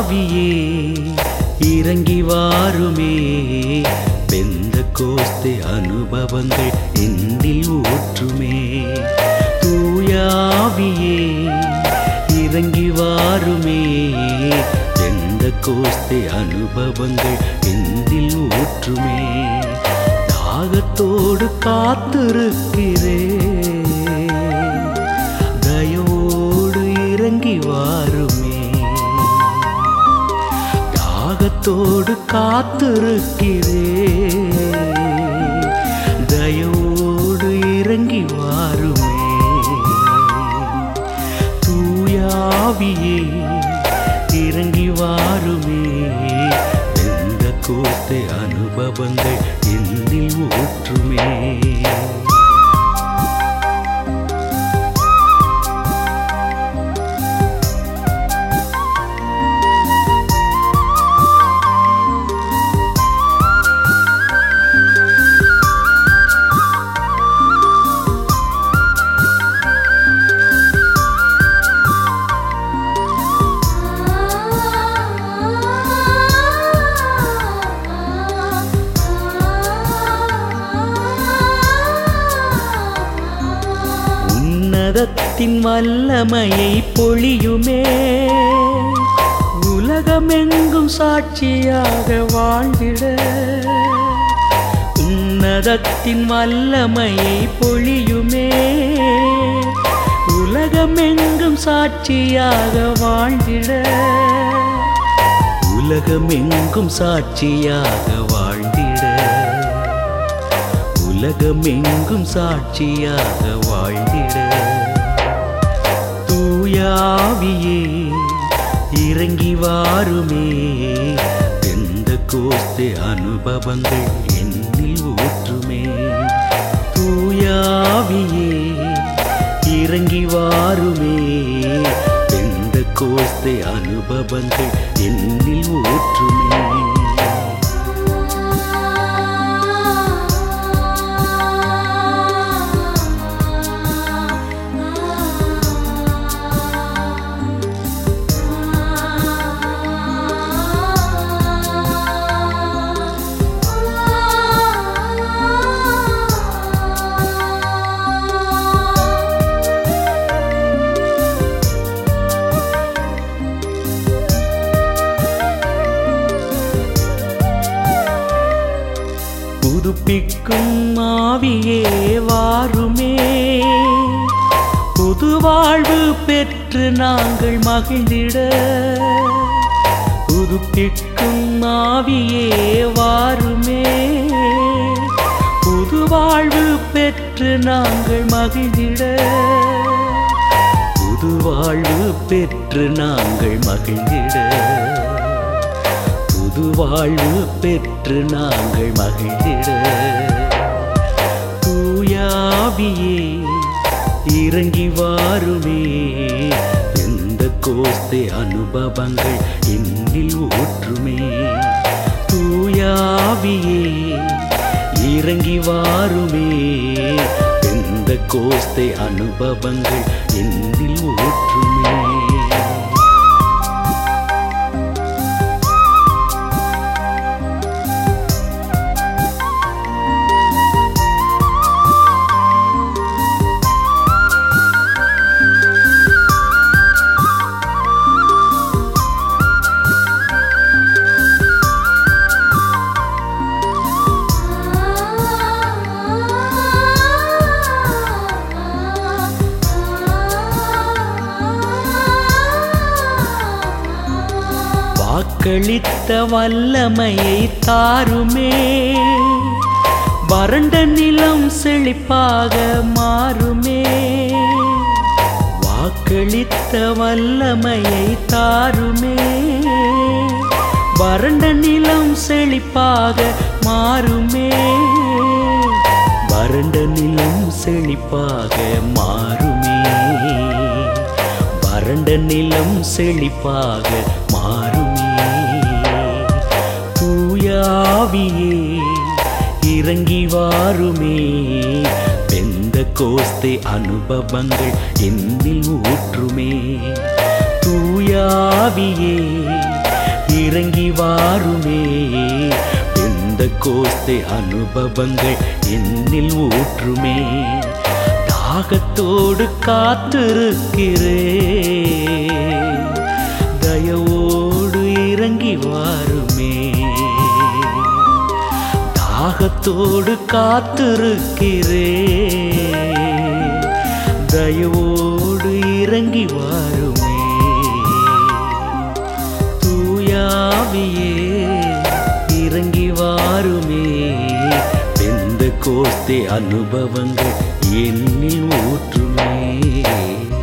தூயாவியே இறங்கி வாருமே பெந்த கோஸ்தே அனுபவங்கள் என்னில் ஊற்றுமே தூயாவியே இறங்கி வாருமே எந்த கோஸ்தே அனுபவங்கள் என்னில் ஊற்றுமே தாகத்தோடு காத்திருக்கிறேன் தயவோடு இறங்கி வாருமே தாகத்தோடு காத்திருக்கிறேன் தயவோடு இறங்கி வாருமே தூயாவியே இறங்கி வாருமே எந்த கோத்தை அனுபவங்கள் என்னில் ஊற்றுமே உன்னதத்தின் வல்லமையை பொழியுமே உலகமெங்கும் சாட்சியாக வாழ்ந்திட உன்னதத்தின் வல்லமையை பொழியுமே உலகமெங்கும் சாட்சியாக வாழ்ந்திட உலகமெங்கும் சாட்சியாக வாழ்ந்திட உலகமெங்கும் சாட்சியாக வாழ்ந்திட தூயாவியே இறங்கி வாருமே எந்த கோஸ்தே அனுபவங்கள் என்னில் ஊற்றுமே தூயாவியே இறங்கி வாருமே எந்த கோஸ்தே அனுபவங்கள் என்னில் ஊற்றுமே புதுப்பிக்கும் ஆவியே வாருமே புது வாழ்வு பெற்று நாங்கள் மகிழ்ந்திட புதுப்பிக்கும் ஆவியே வாருமே புது வாழ்வு பெற்று நாங்கள் மகிழ்ந்திட புது வாழ்வு பெற்று நாங்கள் மகிழ்ந்திட புது வாழ்வு பெற்று நாங்கள் மகிழ்ந்திட தூயாவியே இறங்கி வாருமே எந்த கோஸ்தே அனுபவங்கள் என்னில் ஊற்றுமே தூயாவியே இறங்கி வாருமே எந்த கோஸ்தே அனுபவங்கள் என்னில் ஊற்றுமே வாக்களித்த வல்லமையை தாருமே வறண்ட நிலம் செழிப்பாக மாறுமே வாக்களித்த வல்லமையை தாருமே வறண்ட நிலம் செழிப்பாக மாறுமே வறண்ட நிலம் செழிப்பாக மாறுமே வறண்ட நிலம் செழிப்பாக மாறுமே தூயாவியே இறங்கி வாருமே வெந்த கோஸ்தே அனுபவங்கள் என்னில் ஊற்றுமே தூயாவியே வாருமே எந்த கோஸ்தே அனுபவங்கள் என்னில் ஊற்றுமே தாகத்தோடு காத்திருக்கிறே தயவோடு இறங்கி வாருமே தாகத்தோடு காத்திருக்கிறே தயவோடு இறங்கி வாருமே தூயாவியே இறங்கி வாருமே எந்த கோஸ்தே அனுபவங்கள் என்னில் ஊற்றுமே